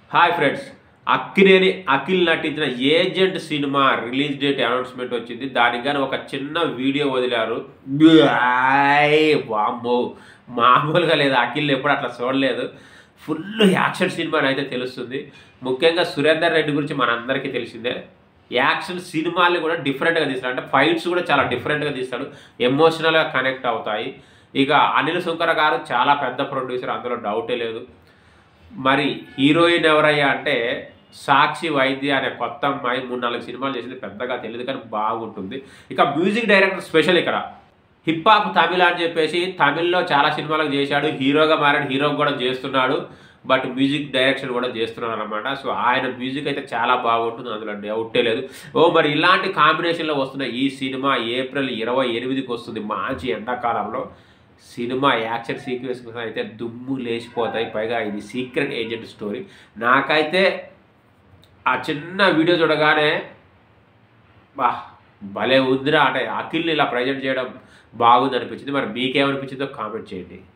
hi friends Akkineni Akhil నటించిన agent cinema release date announcement వచ్చింది దానికి కానీ ఒక చిన్న వీడియో వదిలారు ఆయ్ వామ్మో మామూలుగా లేదు అఖిల్ ఎప్పుడు అట్లా చూడలేదు ఫుల్ యాక్షన్ సినిమా అని అయితే తెలుస్తుంది ముఖ్యంగా సురేందర్ రెడ్డి గురించి మనందరికీ తెలిసిందే యాక్షన్ సినిమాల్ని కూడా డిఫరెంట్గా తీస్తాడు అంటే ఫైట్స్ కూడా చాలా డిఫరెంట్గా తీస్తాడు ఎమోషనల్గా కనెక్ట్ అవుతాయి ఇక అనిల్ శంకర్ గారు చాలా పెద్ద ప్రొడ్యూసర్ అందులో డౌటే లేదు మరి హీరోయిన్ ఎవరయ్యా అంటే సాక్షి వైద్య అనే కొత్త అమ్మాయి మూడు నాలుగు సినిమాలు చేసింది పెద్దగా తెలియదు కానీ బాగుంటుంది ఇక మ్యూజిక్ డైరెక్టర్ స్పెషల్ ఇక్కడ హిప్ హాప్ తమిళ అని చెప్పేసి తమిళ్లో చాలా సినిమాలకు చేశాడు హీరోగా మారాడు హీరో కూడా చేస్తున్నాడు బట్ మ్యూజిక్ డైరెక్షన్ కూడా చేస్తున్నాడు అనమాట సో ఆయన మ్యూజిక్ అయితే చాలా బాగుంటుంది అందులో డౌటే లేదు ఓ మరి ఇలాంటి కాంబినేషన్లో వస్తున్న ఈ సినిమా ఏప్రిల్ ఇరవై ఎనిమిదికి వస్తుంది మంచి ఎండాకాలంలో సినిమా యాక్షన్ సీక్వెన్స్ అయితే దుమ్ము లేచిపోతాయి పైగా ఇది సీక్రెట్ ఏజెంట్ స్టోరీ నాకైతే ఆ చిన్న వీడియో చూడగానే బా భలే ఉందిరా అంటే అఖిల్ని ఇలా ప్రజెంట్ చేయడం బాగుంది అనిపించింది మరి మీకేమనిపించిందో కామెంట్ చేయండి